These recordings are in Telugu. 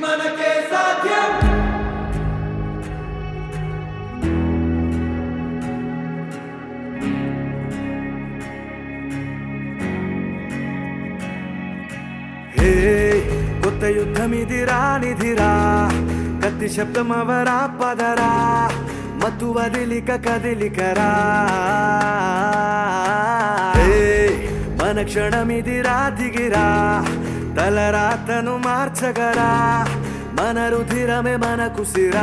మనకే సాధ్యం హే కొత్త యుద్ధమిదిరా నిధిరా కత్తి శబ్దం అవరా పదరా మత్తు వదిలిక కదిలికరా హే మన క్షణమిదిరా దిగిరా తలరాతను మార్చగరా మన రుధిరమే మనకు సిరా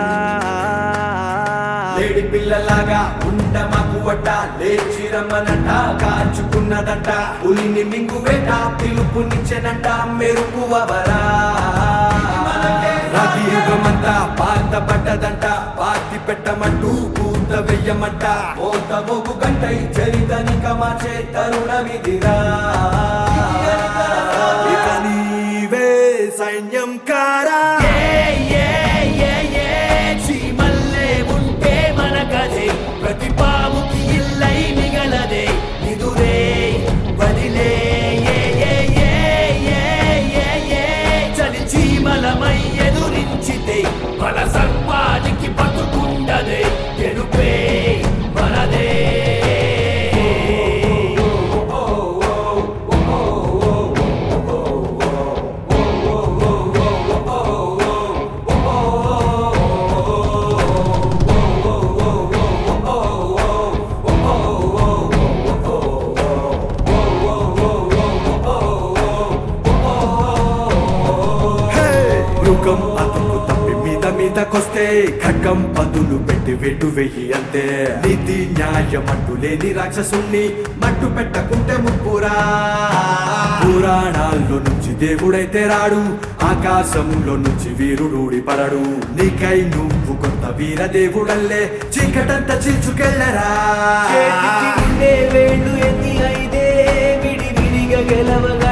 లేడి పిల్లలాగా ఉంట మాకు వడ్డ లేచి రమ్మనంట కాచుకున్నదంట పులిని మింగు వేట పిలుపునిచ్చెనంట మెరుపు అవరా రాతి యుగమంతా పాత పడ్డదంట పాతి పెట్టమంటూ పూత వెయ్యమంట ఓత మోగు గంటై చరితనిక మార్చే తరుణమిదిరా ఇక నీవే సైన్యం కారా చీమల్లే ఉంటే మన కథే ప్రతి పాముకి ఇల్లై మిగలదే నిదురే వదిలే ఏ, ఏ, ఏ, ఏ, ఏ, ఏ. చలి చీమలమై ఎదురించితే మన సర్పానికి బతుకుండదే గెలుపే మనదే హే! మృగం అతుకు తప్పి మీద మీదకొస్తే ఖడ్గం పదులు పెట్టి వెటు వెయ్యి అంతే నీతి న్యాయం అంటూ లేని రాక్షసుణ్ణి మట్టు పెట్టకుంటే ముప్పురా పురాణాల్లో నుంచి దేవుడైతే రాడు ఆకాశంలో నుంచి వీరుడూడి పడడు నీకై నువ్వు కొత్త వీర దేవుడల్లే చీకటంతా చీల్చుకెళ్ళరా చేతికి ఉండే వేళ్ళు ఎత్తి అయితే విడి విడిగా గెలవగా